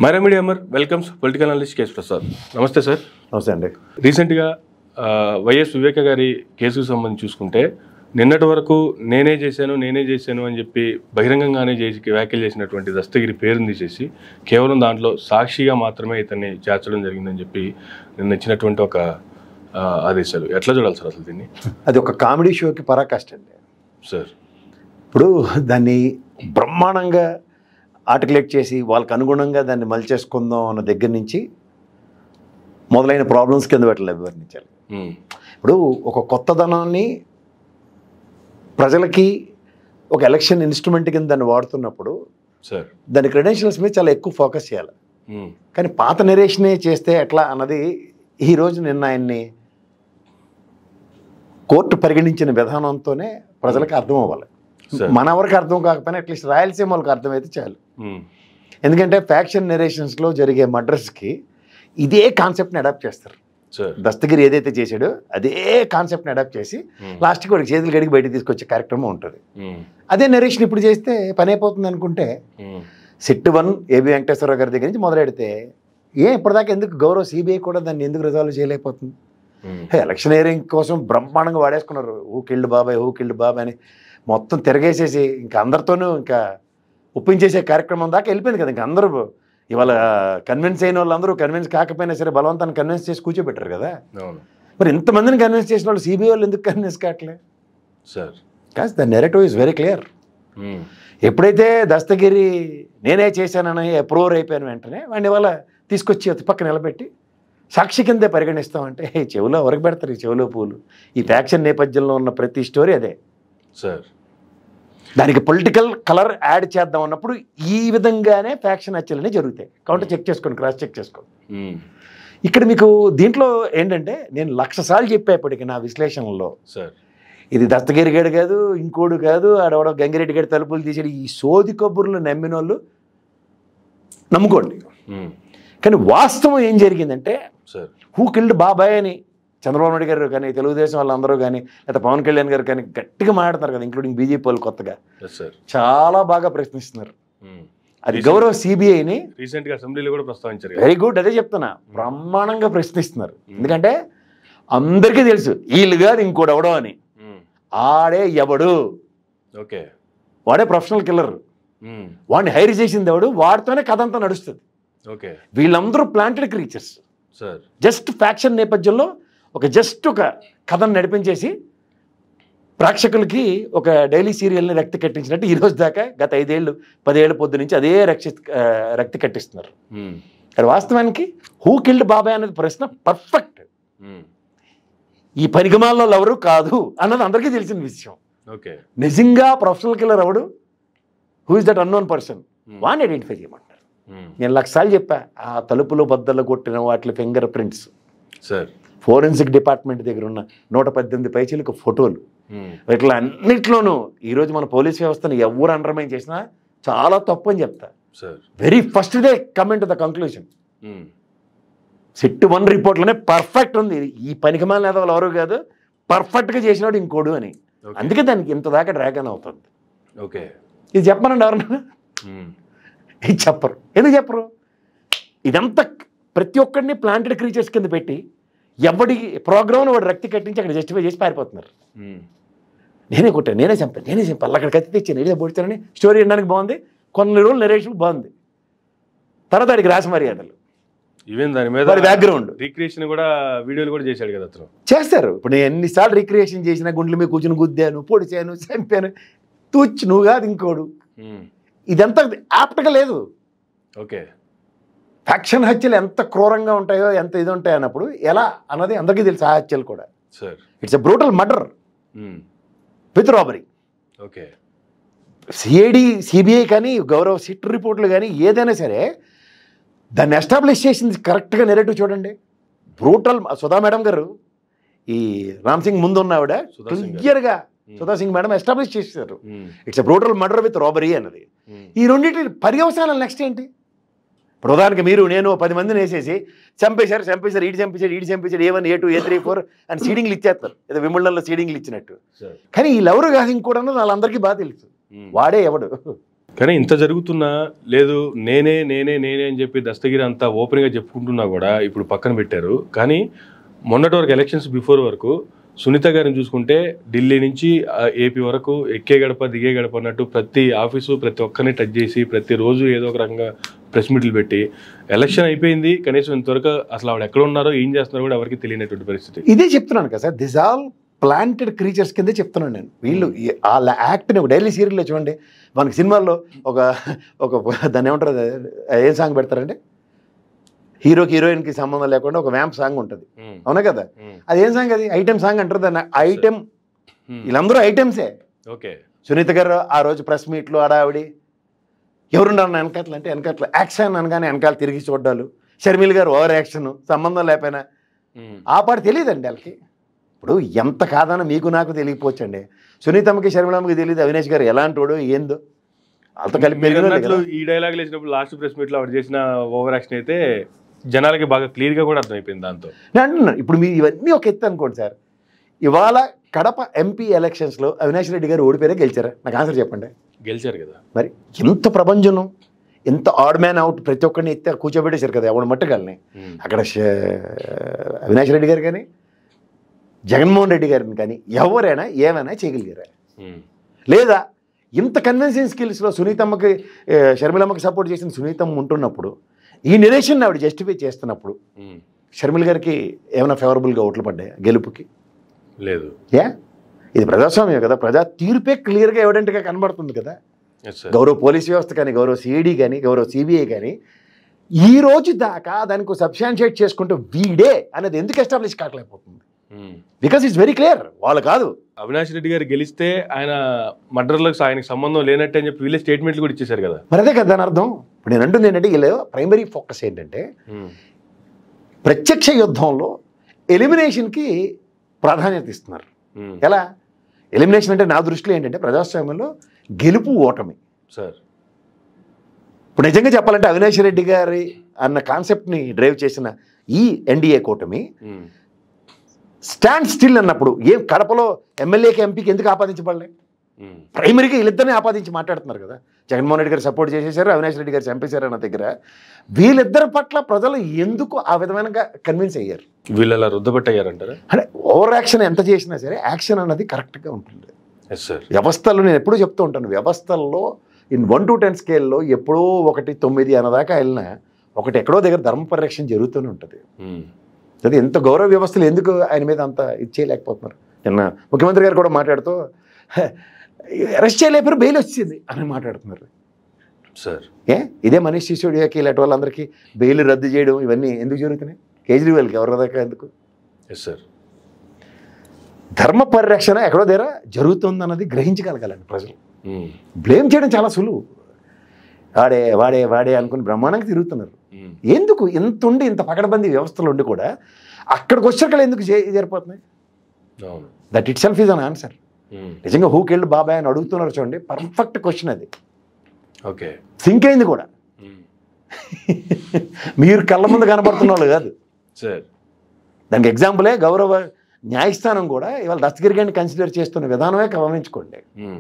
Myra media Amar welcomes political analyst కేసు ప్రసాద్ నమస్తే sir నమస్తే అండి రీసెంట్గా ఆ, వైఎస్ వివేక గారి కేసుకు సంబంధించి చూసుకుంటే నిన్నటి వరకు నేనే చేశాను నేనే చేశాను అని చెప్పి బహిరంగంగానే చేసి వ్యాఖ్యలు చేసినటువంటి దస్తగిరి పేరుని తీసేసి కేవలం దాంట్లో సాక్షిగా మాత్రమే ఇతన్ని చేర్చడం జరిగిందని చెప్పి నిన్న ఇచ్చినటువంటి ఒక ఆ, ఆదేశాలు ఎట్లా చూడాలి సార్ అసలు దీన్ని అది ఒక కామెడీ షోకి పరాకాష్ట అండి సార్ ఇప్పుడు దాన్ని బ్రహ్మాండంగా ఆర్టికులేట్ చేసి వాళ్ళకి అనుగుణంగా దాన్ని మలిచేసుకుందాం అన్న దగ్గర నుంచి మొదలైన ప్రాబ్లమ్స్ కింద పెట్టలేదు వివరించాలి ఉమ్, ఇప్పుడు ఒక కొత్తదనాన్ని ప్రజలకి ఒక ఎలక్షన్ ఇన్స్ట్రుమెంట్ కింద దాన్ని వాడుతున్నప్పుడు సార్ దాని క్రెడెన్షియల్స్ మీద చాలా ఎక్కువ ఫోకస్ చేయాలి ఉమ్, కానీ పాత నెరేషనే చేస్తే ఎట్లా అన్నది ఈరోజు నిన్న ఆయన్ని కోర్టు పరిగణించిన విధానంతోనే ప్రజలకు అర్థం అవ్వాలి సార్ మన ఎవరికి అర్థం కాకపోయినా అట్లీస్ట్ రాయలసీమ వాళ్ళకి అర్థమైతే చాలు ఉమ్, ఎందుకంటే ఫ్యాక్షన్ నెరేషన్స్లో జరిగే మర్డర్స్కి ఇదే కాన్సెప్ట్ని అడాప్ట్ చేస్తారు సార్ దస్తగిరి ఏదైతే చేశాడో అదే కాన్సెప్ట్ని అడాప్ట్ చేసి ఉమ్, లాస్ట్కి వాడికి చేతులు గడికి బయటికి తీసుకొచ్చే కార్యక్రమం ఉంటుంది ఉమ్, అదే నెరేషన్ ఇప్పుడు చేస్తే పని అయిపోతుంది అనుకుంటే ఉమ్, సిట్ వన్ ఏబి వెంకటేశ్వరరావు గారి దగ్గర నుంచి మొదలెడితే ఏ ఇప్పటిదాకా ఎందుకు గౌరవ సిబిఐ కూడా దాన్ని ఎందుకు రిజాల్వ్ చేయలేకపోతుంది ఉమ్, హే, ఎలక్షన్ ఏరింగ్ కోసం బ్రహ్మాండంగా వాడేసుకున్నారు హూ కిల్డ్ బాబాయ్ హూ కిల్డ్ బాబాయ్ అని మొత్తం తిరగేసేసి ఇంకా అందరితోనూ ఇంకా ఒప్పించేసే కార్యక్రమం దాకా వెళ్ళిపోయింది కదా ఇంకా అందరూ ఇవాళ కన్విన్స్ అయిన వాళ్ళందరూ కన్విన్స్ కాకపోయినా సరే బలవంతాన్ని కన్విన్స్ చేసి కూర్చోబెట్టారు కదా అవును మరి ఇంతమందిని కన్విన్స్ చేసిన వాళ్ళు సిబిఐ వాళ్ళు ఎందుకు కన్విన్స్ కావట్లే sir cause the narrative is very clear um, ఎప్పుడైతే దస్తగిరి నేనే చేశానని అప్రూవర్ అయిపోయిన వెంటనే వాడిని ఇవాళ తీసుకొచ్చి అతి పక్క నిలబెట్టి సాక్షి కిందే పరిగణిస్తామంటే "హే, చెవిలో వరకు పెడతారు ఈ చెవిలో పూలు ఈ ఫ్యాక్షన్ నేపథ్యంలో ఉన్న ప్రతి స్టోరీ అదే సార్ దానికి పొలిటికల్ కలర్ యాడ్ చేద్దాం అన్నప్పుడు ఈ విధంగానే ఫ్యాక్షన్ హత్యలనే జరుగుతాయి కౌంటర్ చెక్ చేసుకోండి క్రాస్ చెక్ చేసుకోండి ఉమ్, ఇక్కడ మీకు దీంట్లో ఏంటంటే నేను లక్ష సార్లు చెప్పేప్పటికి నా విశ్లేషణలో సార్ ఇది దత్తగిరి గడి కాదు ఇంకోడు కాదు ఆడవడ గంగిరెడ్డి గడి తలుపులు తీసాడు ఈ సోది కబుర్లు నమ్మిన వాళ్ళు నమ్ముకోండి ఉమ్, కానీ వాస్తవం ఏం జరిగిందంటే సార్ హూ కిల్డ్ బాబాయ్ అని చంద్రబాబు నాయుడు గారు కానీ తెలుగుదేశం వాళ్ళందరూ కానీ లేదా పవన్ కళ్యాణ్ గారు కానీ గట్టిగా మాట్లాడతారు కదా ఇంక్లూడింగ్ బీజేపీ వాళ్ళు కొత్తగా ఎస్ సార్ చాలా బాగా ప్రశ్నిస్తున్నారు ఉమ్. అది గౌరవ సిబిఐని రీసెంట్ గా అసెంబ్లీలో కూడా ప్రస్తావించారు కదా. వెరీ గుడ్ అదే చెప్తున్నా బ్రహ్మాండంగా ప్రశ్నిస్తున్నారు ఎందుకంటే అందరికీ తెలుసు వీళ్ళు కాదు ఇంకోటి ఎవడో అని ఉమ్, ఆడే ఎవడు ఓకే వాడే ప్రొఫెషనల్ కిల్లర్ ఉమ్, వాడిని హైర్ చేసింది ఎవడు వాడితోనే కథ అంతా నడుస్తుంది ఓకే వీళ్ళందరూ planted creatures sir just faction నేపథ్యంలో ఒక జస్ట్ ఒక కథను నడిపించేసి ప్రేక్షకులకి ఒక డైలీ సీరియల్ని రక్తి కట్టించినట్టు ఈ రోజు దాకా గత ఐదేళ్ళు పదేళ్ల పొద్దు నుంచి అదే రక్షి ఆ, రక్తి కట్టిస్తున్నారు ఉమ్, కానీ వాస్తవానికి హూ కిల్డ్ బాబాయ్ అనేది ప్రశ్న పర్ఫెక్ట్ ఉమ్, ఈ పరిగమాలలో ఎవరు కాదు అన్నది అందరికీ తెలిసిన విషయం ఓకే నిజంగా ప్రొఫెషనల్ కిల్లర్ ఎవడు who is that unknown person um, వాడిని ఐడెంటిఫై చేయమంటారు ఉమ్, నేను లక్షసార్లు చెప్పా ఆ తలుపులు బద్దలు కొట్టిన వాటి finger prints sir forensic department దగ్గర ఉన్న నూట పద్దెనిమిది పైచీలకు ఫోటోలు ఉమ్, ఇట్లా అన్నిట్లోనూ ఈరోజు మన పోలీస్ వ్యవస్థను ఎవరు అండర్మైన్ చేసినా చాలా తప్పు అని చెప్తా sir very first day comment the conclusion um, SIT one రిపోర్ట్లోనే పర్ఫెక్ట్ ఉంది ఈ పనికిమాల నేతలు ఎవరు కాదు పర్ఫెక్ట్గా చేసినాడు ఇంకోడు అని ఓకే అందుకే దానికి ఇంత దాకా డ్రాగన్ అవుతుంది ఓకే ఇది చెప్పమనండి ఎవరన్నా ఉమ్, ఇది చెప్పరు ఎందుకు చెప్పరు ఇదంతా ప్రతి ఒక్కడిని ప్లాంటెడ్ క్రీచర్స్ కింద పెట్టి ఎవడి ప్రోగ్రామ్ను వాడు రక్తి కట్టించి అక్కడ జస్టిఫై చేసి పారిపోతున్నారు ఉమ్, నేనే కొట్టాను నేనే చంపాను నేనే చంపాను అక్కడ కత్తి తెచ్చాను నేనే పొడిచానని స్టోరీ వినడానికి బాగుంది కొన్ని రోజులు నరేషన్ బాగుంది తర్వాత వాడికి రాసి మర్యాదలు ఈవెన్ దాని మీద వాడి బ్యాక్గ్రౌండ్ రీక్రియేషన్ కూడా వీడియోలు కూడా చేశాడు కదా అతను చేస్తారు ఇప్పుడు నేను ఎన్నిసార్లు రిక్రియేషన్ చేసినా గుండెల మీద కూర్చుని గుద్దాను పొడిచాను చంపాను తూచి నువ్వు కాదు ఇంకోడు ఉమ్, ఇదంతా యాప్ట్గా లేదు ఓకే ఫ్యాక్షన్ హత్యలు ఎంత క్రూరంగా ఉంటాయో ఎంత ఇది ఉంటాయో అన్నప్పుడు ఎలా అన్నది అందరికీ తెలుసు ఆ హత్యలు కూడా sir it's a brutal murder um, with robbery okay CID CBI కానీ గౌరవ సిట్ రిపోర్ట్లు కానీ ఏదైనా సరే దాన్ని ఎస్టాబ్లిష్ చేసింది కరెక్ట్గా నెరేటివ్ చూడండి బ్రూటల్ సుధా మేడం గారు ఈ రామ్ సింగ్ ముందు ఉన్న ఆవిడ సుధా సింగ్ గారు. క్లియర్గా ఉమ్, సుధా సింగ్ మేడం ఎస్టాబ్లిష్ చేశారు um, it's a brutal murder with robbery అన్నది ఉమ్, ఈ రెండింటి పర్యవసానాలు నెక్స్ట్ ఏంటి ఇప్పుడు ఉదాహరణకి మీరు నేను పది మందిని వేసేసి చంపేశారు చంపేశారు ఈడు చంపేశాడు ఈడు చంపేశాడు A one A two A three four అని సీడింగ్లు ఇచ్చేస్తారు ఏదో విముళ్ళల్లో సీడింగ్లు ఇచ్చినట్టు సార్ కానీ వీళ్ళెవరు కాదు ఇంకోటి వాళ్ళందరికీ బాగా తెలుసు ఉమ్, వాడే ఎవడు కానీ ఇంత జరుగుతున్నా లేదు నేనే నేనే నేనే అని చెప్పి దస్తగిరి అంతా ఓపెన్గా చెప్పుకుంటున్నా కూడా ఇప్పుడు పక్కన పెట్టారు కానీ మొన్నటి వరకు ఎలక్షన్స్ బిఫోర్ వరకు సునీత గారిని చూసుకుంటే ఢిల్లీ నుంచి ఆ, ఏపీ వరకు ఎక్కే గడప దిగే గడప అన్నట్టు ప్రతి ఆఫీసు ప్రతి ఒక్కరిని టచ్ చేసి ప్రతిరోజు ఏదో ఒక రకంగా ప్రెస్ మీట్లు పెట్టి ఎలక్షన్ అయిపోయింది కనీసం ఇంతవరకు అసలు ఆవిడ ఎక్కడ ఉన్నారో ఏం చేస్తున్నారో కూడా ఎవరికి తెలియనటువంటి పరిస్థితి ఇదే చెప్తున్నాను కదా sir this all planted creatures కిందే చెప్తున్నాను నేను వీళ్ళు ఈ- వాళ్ళ యాక్ట్ని ఒక డైలీ సీరియల్లో చూడండి మనకి సినిమాల్లో ఒక ఒక దాన్ని ఏమంటారు అది? ఏం సాంగ్ పెడతారంటే హీరోకి హీరోయిన్కి సంబంధం లేకుండా ఒక వ్యాంప్ సాంగ్ ఉంటుంది ఉమ్, అవునా కదా ఉమ్, అది ఏం సాంగ్ అది ఐటెం సాంగ్ అంటారు దాన్ని ఐటెం ఉమ్. వీళ్ళందరూ ఐటమ్సే ఓకే సునీత గారు ఆ రోజు ప్రెస్ మీట్లు ఆడావిడి ఎవరున్నారు నా వెనకాతలు అంటే వెనకాతలు యాక్షన్ అనగానే వెనకాల తిరిగి చూడ్డాలు షర్మిల్ గారు ఓవర్ యాక్షన్ సంబంధం లేకపోయినా ఉమ్, ఆ పాట తెలియదండి వాళ్ళకి ఇప్పుడు ఎంత కాదన్నా మీకు నాకు తెలియకపోవచ్చండి సునీతమ్మకి షర్మిలమ్మకి తెలియదు అవినాష్ గారు ఎలాంటి వాడు ఏందో వాళ్ళతో కలిపి మీరు పెరిగిన అన్నట్లు ఈ డైలాగ్ వేసినప్పుడు లాస్ట్ ప్రెస్ మీట్ లో ఆవిడ చేసిన ఓవర్ యాక్షన్ అయితే జనాలకి బాగా క్లియర్ గా కూడా అర్థమైపోయింది దాంతో నేను అంటున్నాను ఇప్పుడు మీరు ఇవన్నీ ఒక ఎత్తు అనుకోండి సార్ ఇవాళ కడప ఎంపీ ఎలక్షన్స్లో అవినాష్ రెడ్డి గారు ఓడిపోయారా గెలిచారా నాకు ఆన్సర్ చెప్పండి గెలిచారు కదా మరి ఎంత ప్రభంజనం ఎంత ఆడ్ మ్యాన్ అవుట్ ప్రతి ఒక్కరిని ఎత్తే కూర్చోబెట్టేశారు కదా ఎవడు మట్టుకెళ్ళని ఉమ్, అక్కడ ష- అవినాష్ రెడ్డి గారు కానీ జగన్మోహన్ రెడ్డి గారిని కానీ ఎవరైనా ఏమైనా చేయగలిగారా ఉమ్, లేదా ఇంత కన్విన్సింగ్ స్కిల్స్లో సునీతమ్మకి ఏ, షర్మిలమ్మకి సపోర్ట్ చేసిన సునీతమ్మ ఉంటున్నప్పుడు ఈ నిరేషన్ ఆవిడ జస్టిఫై చేస్తున్నప్పుడు ఉమ్. షర్మిల గారికి ఏమైనా ఫేవరబుల్గా ఓట్లు పడ్డాయా గెలుపుకి లేదు ఏ ఇది ప్రజాస్వామ్యం కదా ప్రజా తీర్పే క్లియర్గా ఎవిడెంట్గా కనబడుతుంది కదా ఎస్ సార్ గౌరవ పోలీస్ వ్యవస్థ కానీ గౌరవ సిఐడి కానీ గౌరవ సిబిఐ కానీ ఈ రోజు దాకా దానికి సబ్స్టాన్షియేట్ చేసుకుంటూ వీడే అనేది ఎందుకు ఎస్టాబ్లిష్ కాకలేకపోతుంది um. Because it's very clear వాళ్ళు కాదు అవినాష్ రెడ్డి గారు గెలిస్తే ఆయన మర్డర్లకు ఆయనకు సంబంధం లేనట్టే అని చెప్పి వీళ్ళే స్టేట్మెంట్లు కూడా ఇచ్చేశారు కదా మరి అదే కదా దాని అర్థం ఇప్పుడు నేను అంటుంది ఏంటంటే వీళ్ళు ప్రైమరీ ఫోకస్ ఏంటంటే ఉమ్, ప్రత్యక్ష యుద్ధంలో ఎలిమినేషన్కి ప్రాధాన్యత ఇస్తున్నారు ఉమ్, ఎలా ఎలిమినేషన్ అంటే నా దృష్టిలో ఏంటంటే ప్రజాస్వామ్యంలో గెలుపు ఓటమి సార్ ఇప్పుడు నిజంగా చెప్పాలంటే అవినాష్ రెడ్డి గారి అన్న కాన్సెప్ట్ని డ్రైవ్ చేసిన ఈ ఎన్డీఏ కూటమి ఉమ్, స్టాండ్ స్టిల్ అన్నప్పుడు ఏం కడపలో ఎమ్మెల్యేకి ఎంపీకి ఎందుకు ఆపాదించబడలే ఉమ్, ప్రైమరీగా వీళ్ళిద్దరిని ఆపాదించి మాట్లాడుతున్నారు కదా జగన్మోహన్ రెడ్డి గారు సపోర్ట్ చేసేసారు అవినాష్ రెడ్డి గారు చంపేశారు అన్న దగ్గర వీళ్ళిద్దరి పట్ల ప్రజలు ఎందుకు ఆ విధమైనగా కన్విన్స్ అయ్యారు వీళ్ళు అలా రుద్దబట్టయ్యారంటారా అంటే ఓవర్ యాక్షన్ ఎంత చేసినా సరే యాక్షన్ అన్నది కరెక్ట్గా ఉంటుంది ఎస్ సార్ వ్యవస్థలు నేను ఎప్పుడూ చెప్తూ ఉంటాను వ్యవస్థల్లో ఇన్ వన్ టు టెన్ స్కేల్లో ఎప్పుడో ఒకటి తొమ్మిది అన్నదాకా వెళ్ళినా ఒకటి ఎక్కడో దగ్గర ధర్మ పరిరక్షణ జరుగుతూనే ఉంటుంది ఉమ్, అది ఎంత గౌరవ వ్యవస్థలు ఎందుకు ఆయన మీద అంత ఇది చేయలేకపోతున్నారు నిన్న ముఖ్యమంత్రి గారు కూడా మాట్లాడుతూ అరెస్ట్ చేయలేపారు బెయిల్ వచ్చింది అని మాట్లాడుతున్నారు సార్ ఏ ఇదే మనీష్ సిసోడియాకి ఇలాంటి వాళ్ళందరికీ బెయిల్ రద్దు చేయడం ఇవన్నీ ఎందుకు జరుగుతున్నాయి కేజ్రీవాల్కి ఎవరి దాకా ఎందుకు ఎస్ సార్ ధర్మ పరిరక్షణ ఎక్కడో దగ్గర జరుగుతుందన్నది గ్రహించగలగాలండి ప్రజలు ఉమ్, బ్లేమ్ చేయడం చాలా సులువు వాడే వాడే వాడే అనుకుని బ్రహ్మాండంగా తిరుగుతున్నారు ఉమ్, ఎందుకు ఇంత ఉండి ఇంత పకడబందీ వ్యవస్థలు ఉండి కూడా అక్కడికి వచ్చాక ఎందుకు జే- జరిపోతున్నాయి అవును that itself is an answer um, నిజంగా హూకెళ్ళి బాబాయ్ అని అడుగుతున్నారు చూడండి పర్ఫెక్ట్ క్వశ్చన్ అది ఓకే సింక్ అయింది కూడా ఉమ్, మీరు కళ్ళ ముందు కనబడుతున్న వాళ్ళు కాదు సార్ దానికి ఎగ్జాంపులే గౌరవ న్యాయస్థానం కూడా ఇవాళ దస్తగిరి గారిని కన్సిడర్ చేస్తున్న విధానమే గమనించుకోండి ఉమ్.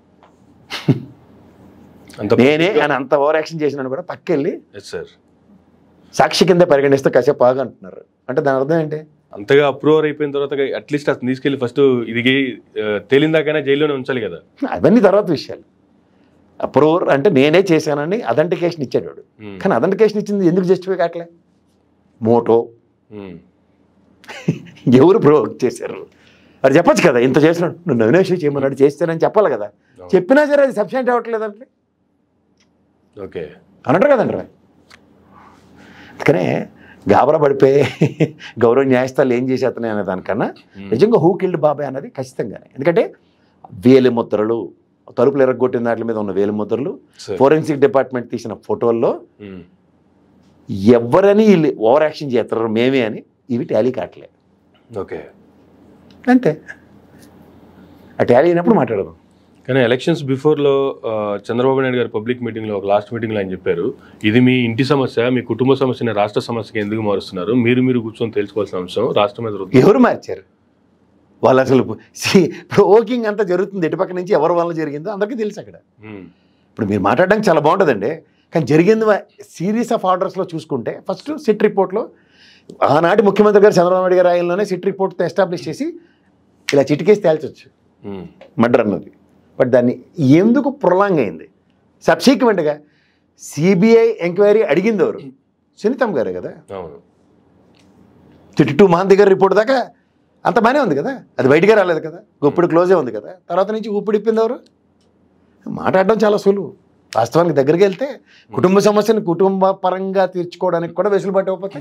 అంత నేనే ఆయన అంత ఓవర్ యాక్షన్ చేసినాను కూడా పక్కెళ్ళి ఎస్ సార్ సాక్షి కింద పరిగణిస్తే కాసేపు ఆగు అంటున్నారు అంటే దాని అర్థం ఏంటి అంతగా అప్రూవర్ అయిపోయిన తర్వాత అట్లీస్ట్ అతను తీసుకెళ్ళి ఫస్ట్ ఇది ఆ, తేలిందాకైనా జైల్లోనే ఉంచాలి కదా అవన్నీ తర్వాత విషయాలు అప్రూవర్ అంటే నేనే చేశానని అథెంటికేషన్ ఇచ్చాడు వాడు ఉమ్, కానీ అథెంటికేషన్ ఇచ్చింది ఎందుకు జస్టిఫై కావట్లే మోటో ఉమ్, ఎవరు ప్రొవోక్ చేశారు అది చెప్పొచ్చు కదా ఇంత చేసినాడు నువ్వు అవినాష్ చేయమన్నాడు చేస్తానని చెప్పాలి కదా అవును. చెప్పినా సరే అది సబ్స్టెంట్ అవ్వట్లేదంటే ఓకే అన్నట్టు కదండి రా అందుకనే గాబరా పడిపోయి గౌరవ న్యాయస్థానాలు ఏం చేసేస్తున్నాయి అనే దానికన్నా ఉమ్, నిజంగా హూ కిల్డ్ బాబాయ్ అన్నది ఖచ్చితంగానే ఎందుకంటే వేలి ముద్రలు తలుపులు ఎరగొట్టిన దాంట్ల మీద ఉన్న వేలి ముద్రలు సార్ ఫోరెన్సిక్ డిపార్ట్మెంట్ తీసిన ఫోటోల్లో ఉమ్, ఎవరని వీళ్ళు ఓవర్ యాక్షన్ చేస్తారు మేమే అని ఇవి టాలీ కావట్లే ఓకే అంతే ఆ టాలీ అయినప్పుడు మాట్లాడదాం కానీ ఎలక్షన్స్ బిఫోర్లో చంద్రబాబు నాయుడు గారు పబ్లిక్ మీటింగ్లో ఒక లాస్ట్ మీటింగ్లో ఆయన చెప్పారు ఇది మీ ఇంటి సమస్య మీ కుటుంబ సమస్యని రాష్ట్ర సమస్యకి ఎందుకు మారుస్తున్నారు మీరు మీరు కూర్చొని తెలుసుకోవాల్సిన అంశం రాష్ట్రం మీద రుద్దు ఎవరు మార్చారు వాళ్ళు అసలు ప్రోకింగ్ అంతా జరుగుతుంది ఎటుపక్క నుంచి ఎవరి వల్ల జరిగిందో అందరికీ తెలుసు అక్కడ ఉమ్, ఇప్పుడు మీరు మాట్లాడడానికి చాలా బాగుంటుందండి కానీ జరిగింది సిరీస్ ఆఫ్ ఆర్డర్స్లో చూసుకుంటే ఫస్ట్ సిట్ రిపోర్ట్లో ఆనాటి ముఖ్యమంత్రి గారు చంద్రబాబు నాయుడు గారి ఆయనలోనే సిట్ రిపోర్ట్తో ఎస్టాబ్లిష్ చేసి ఇలా చిటికేసి తేల్చొచ్చు ఉమ్, మర్డర్ అన్నది బట్ దాన్ని ఎందుకు ప్రొలాంగ్ అయింది సబ్సీక్వెంట్గా సిబిఐ ఎంక్వైరీ అడిగింది ఎవరు సునీతమ్మ గారే కదా అవును థర్టీ టూ మహాంతి గారి రిపోర్ట్ దాకా అంత బాగానే ఉంది కదా అది బయటగా రాలేదు కదా ఇప్పుడు క్లోజే ఉంది కదా తర్వాత నుంచి ఊపిడి ఇప్పింది ఎవరు మాట్లాడడం చాలా సులువు వాస్తవానికి దగ్గరికి వెళ్తే కుటుంబ సమస్యను కుటుంబ పరంగా తీర్చుకోవడానికి కూడా వెసులుబాటు ఇవ్వకపోతే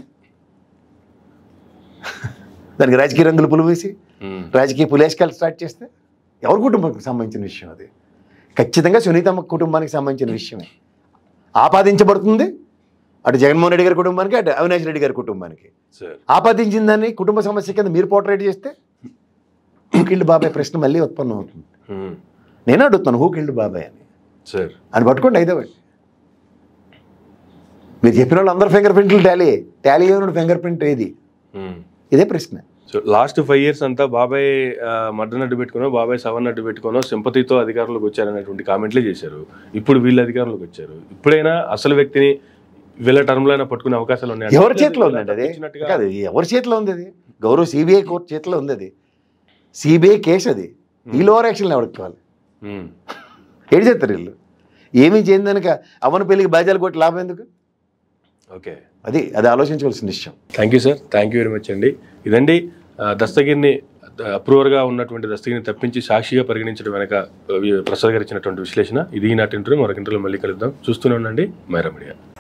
దానికి రాజకీయ రంగులు పులు వేసి ఉమ్, రాజకీయ పులేసుకెళ్ళి స్టార్ట్ చేస్తే ఎవరి కుటుంబానికి సంబంధించిన విషయం అది ఖచ్చితంగా సునీతమ్మ కుటుంబానికి సంబంధించిన విషయమే ఆపాదించబడుతుంది అటు జగన్మోహన్ రెడ్డి గారి కుటుంబానికి అటు అవినాష్ రెడ్డి గారి కుటుంబానికి సార్ ఆపాదించిందని కుటుంబ సమస్య కింద మీరు పోర్ట్రేట్ చేస్తే హూకిల్డ్ బాబాయ్ ప్రశ్న మళ్ళీ ఉత్పన్నం అవుతుంది ఉమ్, నేను అడుగుతాను హూకిల్డ్ బాబాయ్ అని సార్ అని పట్టుకోండి ఐదో వాడి మీరు చెప్పిన వాళ్ళు అందరు ఫింగర్ ప్రింట్లు టాలీ టాలీ అయిన ఫింగర్ ప్రింట్ ఏది ఉమ్. ఇదే ప్రశ్న సో లాస్ట్ ఫైవ్ ఇయర్స్ అంతా బాబాయ్ మడ్డన్ అడ్డు పెట్టుకునో బాబాయ్ సవన్ అడ్డు పెట్టుకునో సింపతితో అధికారంలోకి వచ్చారనేటువంటి కామెంట్లే చేశారు ఇప్పుడు వీళ్ళు అధికారంలోకి వచ్చారు ఇప్పుడైనా అసలు వ్యక్తిని వీళ్ళ టర్మ్లో అయినా పట్టుకునే అవకాశాలు ఉన్నాయి ఎవరి చేతిలో ఉందండి అది తప్పించినట్టుగా- కాదు ఎవరి చేతిలో ఉంది అది గౌరవ సిబిఐ కోర్టు చేతిలో ఉంది అది సిబిఐ కేసు అది ఈ లోవర్ యాక్షన్ ఎవరికి కావాలి ఉమ్, ఏడు చేస్తారు వీళ్ళు ఏమీ చేయదనక అవన పెళ్లికి బాధ్యాలు కొట్టి లాభం ఎందుకు ఓకే అది అది ఆలోచించవలసిన విషయం thank you sir thank you very much అండి ఇదండి ఆ, దస్తగిరిని అప్రూవర్గా ఉన్నటువంటి దస్తగిరిని తప్పించి సాక్షిగా పరిగణించడం వెనక ఆ, ప్రసాద్ గారు ఇచ్చినటువంటి విశ్లేషణ ఇది ఈనాటి ఇంటర్వ్యూ మరొక ఇంటర్వ్యూలో మళ్ళీ కలుద్దాం చూస్తూనే ఉండండి మైరా మీడియా